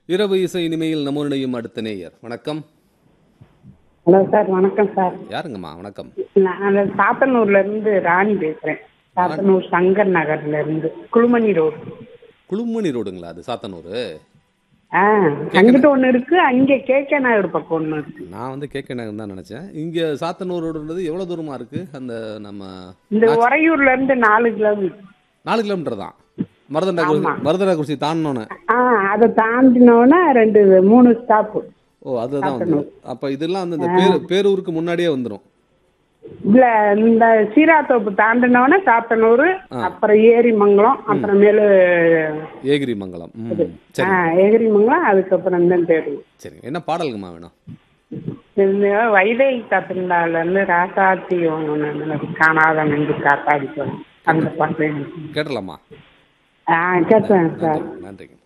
இரவு இசை இனிமையில் நமோ நினையும் அடுத்த நேயர் வணக்கம் ஹலோ சார் வணக்கம் சார் யாருங்கம்மா வணக்கம் நான் அந்த சாத்தனூர்ல இருந்து ராணி பேசுறேன் சாத்தனூர் சங்கர் நகர்ல இருந்து குழுமணி ரோடு குளுமணி ரோடுங்களா அது சாத்தனூர் ஆ அங்கிட்ட ஒண்ணு இருக்கு அங்க கேகே நகர் பக்கம் ஒண்ணு இருக்கு நான் வந்து கேட்க நகர் தான் நினைச்சேன் இங்க சாத்தனூர் ரோடுன்றது எவ்வளவு தூரமா இருக்கு அந்த நம்ம இந்த உறையூர்ல இருந்து நாலு கிலோமீட்டர் நாலு கிலோமீட்டர் தான் மருதண்டா மருதண்டாக்குறிச்சி தாண்டினோன்னு ஆ அதை தாண்டினோன்னா ரெண்டு மூணு ஸ்டாப்பு ஓ அதுதான் வந்து அப்ப இதெல்லாம் வந்து இந்த பேரு பேரூருக்கு முன்னாடியே வந்துடும் இல்ல இந்த சீராத்தோப்பு தாண்டினோன்னா சாத்தனூர் அப்புறம் ஏரிமங்கலம் அப்புறமேலு ஏகிரி மங்கலம் ம் ஆ சரி ஏரிமங்கலம் அதுக்கப்புறம் தான் தெரியும் சரிங்க என்ன பாடலுங்கம்மா வேணும் இந்த வைதேகி கத்திருந்தால இருந்து ராசாத்தி ஒன்று காணாத நெஞ்சு காத்தாடி சொல்லு அந்த பாட்டு கேட்டலாமா ஆ கேட்டேன் சார் நன்றிங்க